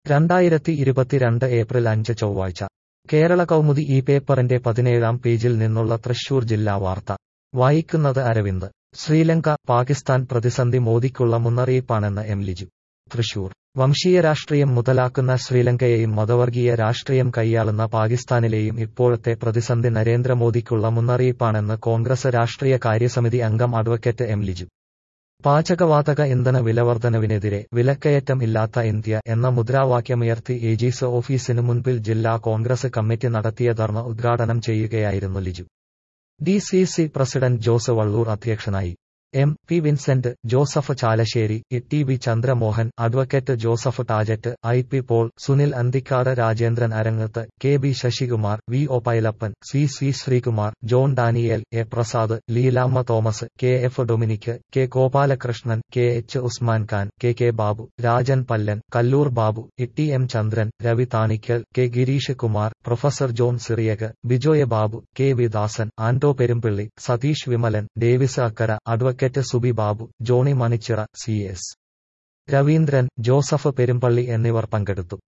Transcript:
രണ്ടായിരത്തി ഇരുപത്തിരണ്ട് ഏപ്രിൽ അഞ്ച് ചൊവ്വാഴ്ച കേരള കൗമുദി ഈ പേപ്പറിന്റെ പതിനേഴാം പേജിൽ നിന്നുള്ള തൃശൂർ ജില്ലാ വാർത്ത വായിക്കുന്നത് അരവിന്ദ് ശ്രീലങ്ക പാകിസ്ഥാൻ പ്രതിസന്ധി മോദിക്കുള്ള മുന്നറിയിപ്പാണെന്ന് എം ലിജു തൃശൂർ വംശീയ രാഷ്ട്രീയം മുതലാക്കുന്ന ശ്രീലങ്കയെയും മതവർഗീയ രാഷ്ട്രീയം കൈയാളുന്ന പാകിസ്ഥാനിലെയും ഇപ്പോഴത്തെ പ്രതിസന്ധി നരേന്ദ്രമോദിക്കുള്ള മുന്നറിയിപ്പാണെന്ന് കോൺഗ്രസ് രാഷ്ട്രീയ കാര്യസമിതി അംഗം അഡ്വക്കേറ്റ് എം ലിജു പാചകവാതക ഇന്ധന വിലവർധനവിനെതിരെ വിലക്കയറ്റം ഇല്ലാത്ത ഇന്ത്യ എന്ന മുദ്രാവാക്യമുയർത്തി ഏജീസ് ഓഫീസിനു മുൻപിൽ ജില്ലാ കോൺഗ്രസ് കമ്മിറ്റി നടത്തിയ ധർണ ഉദ്ഘാടനം ചെയ്യുകയായിരുന്നു Liju D C C president Jose Vallur അധ്യക്ഷനായി M P Vincent Joseph Chalissery T V Chandramohan advocate Joseph Tajet I P Paul Sunil Anthikad Rajendran Arangath K B Sasikumar V O Pailappan C C Sreekumar John Daniel A Prasad Leelamma Thomas K F Dominic K Gopalakrishnan K H Usman Khan K K Babu Rajan Pallan Kalloor Babu T M Chandran Ravi Thanikkal K Gireesh Kumar professor John Cyriac Bijoy Babu K V Dasan Anto Perumpilly Satheesh Vimalan Davis Akkara advocate Subi Babu Johnny Manichira C S Raveendran Joseph Perumpally എന്നിവർ പങ്കെടുത്തു